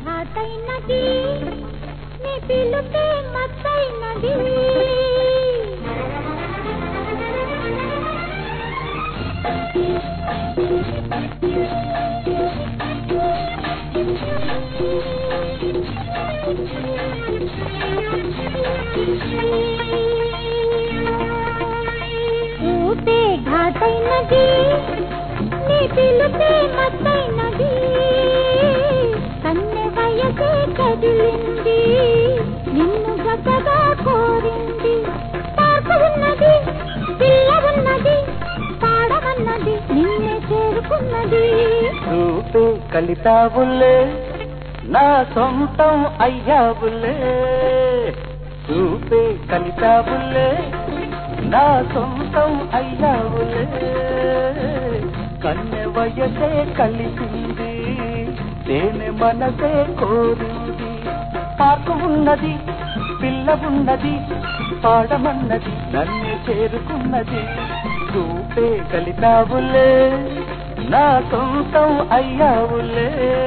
ఘాటైనది నీ పిలుపే మత్తైనది ఊపే ఘాటైనది నీ పిలుపే మత్తైనది కన్నె వయసే కదిలింది నిన్ను గతగా కోరింది పార్కు ఉన్నది పిల్ల ఉన్నది పాడమన్నది నిన్నే చేరుకున్నది రూపే కలితావులే నా సొంతం అయ్యావులే రూపే కలితావులే నా సొంతం అయ్యావులే కన్నె వయసే కలిసింది తేనె మనసే కోరింది పాకు ఉన్నది పిల్ల ఉన్నది పాడమన్నది నన్ను చేరుకున్నది రూపే కలితావులే నా సొంతం అయ్యావులే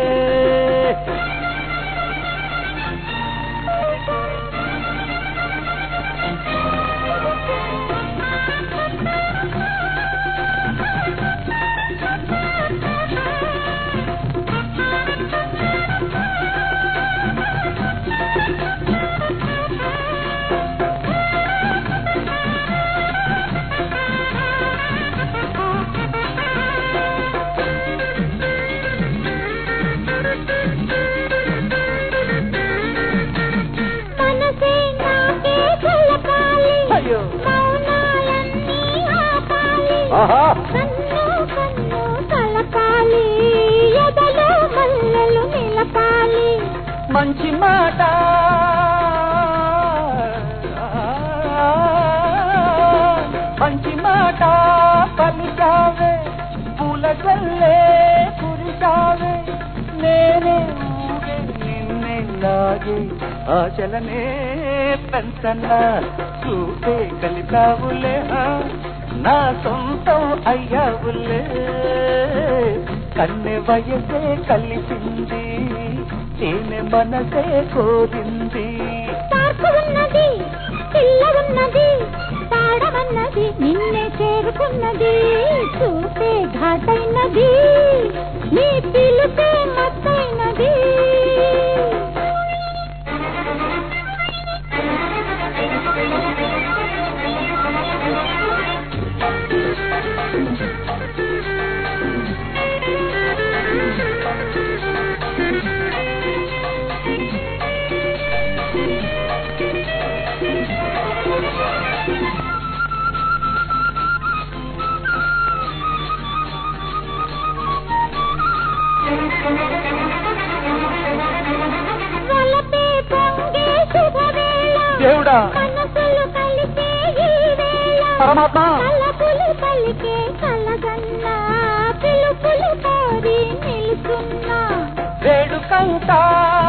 మనసే నాకే కలపాలి అయ్యో మౌనాలన్నీ ఆపాలి ఆహా కన్ను కన్ను కలపాలి ఎదలో మల్లెలు నిలపాలి మంచి మాట మంచి మాట పలికావే పూల జల్లే కురికావే నేనే ఊగే నిన్నే లాగే ఆచలనే పెంచన్నా చూపే కలిపావులే ఆ, నా సొంతం అయ్యావులే కన్నె వయసే కలిసింది తేనె మనసే కోరింది పార్కు ఉన్నది పిల్ల ఉన్నది పాడమన్నది నిన్నే చేరుకున్నది చూపే ఘాటైనది నీ పిలుపే మత్తైనది వలపే పొంగే శుభవేళ దేవుడా మనసులు కలిసే ఈ వేళ పరమాత్మ కలపులు పలికే కలగన్నా పిలుపులు కోరి నిలుచున్నా వేడుకంతా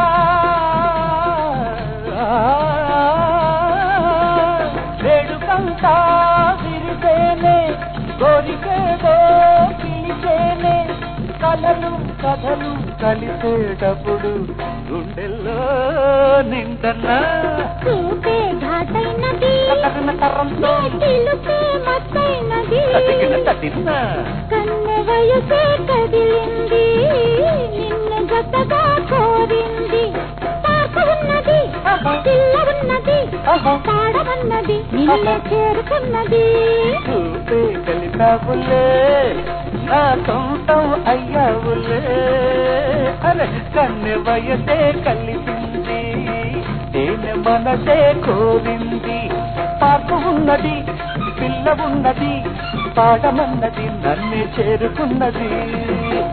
వేడుకంతా విరిసేనే కోరికేదో పిలిచేనే కలలు కథలు కలిసేటప్పుడు గుండెల్లో నిండన్నా చూపే ఘాటైనది కథన తరంతో నీ పిలుపే మత్తైనది తటికిన తటిన్న కన్నె వయసే కదిలింది నిన్ను జతగా కోరింది పార్కు ఉన్నది పిల్ల ఉన్నది ఆహా. పాడమన్నది నిన్నే చేరుకున్నది చూపే కలిపావులే నా సొంతం అయ్యావులే అరే కన్నె వయసే కలిసింది తేనె మనసే కోరింది పాకు ఉన్నది పిల్ల ఉన్నది పాడమన్నది నన్ను చేరుకున్నది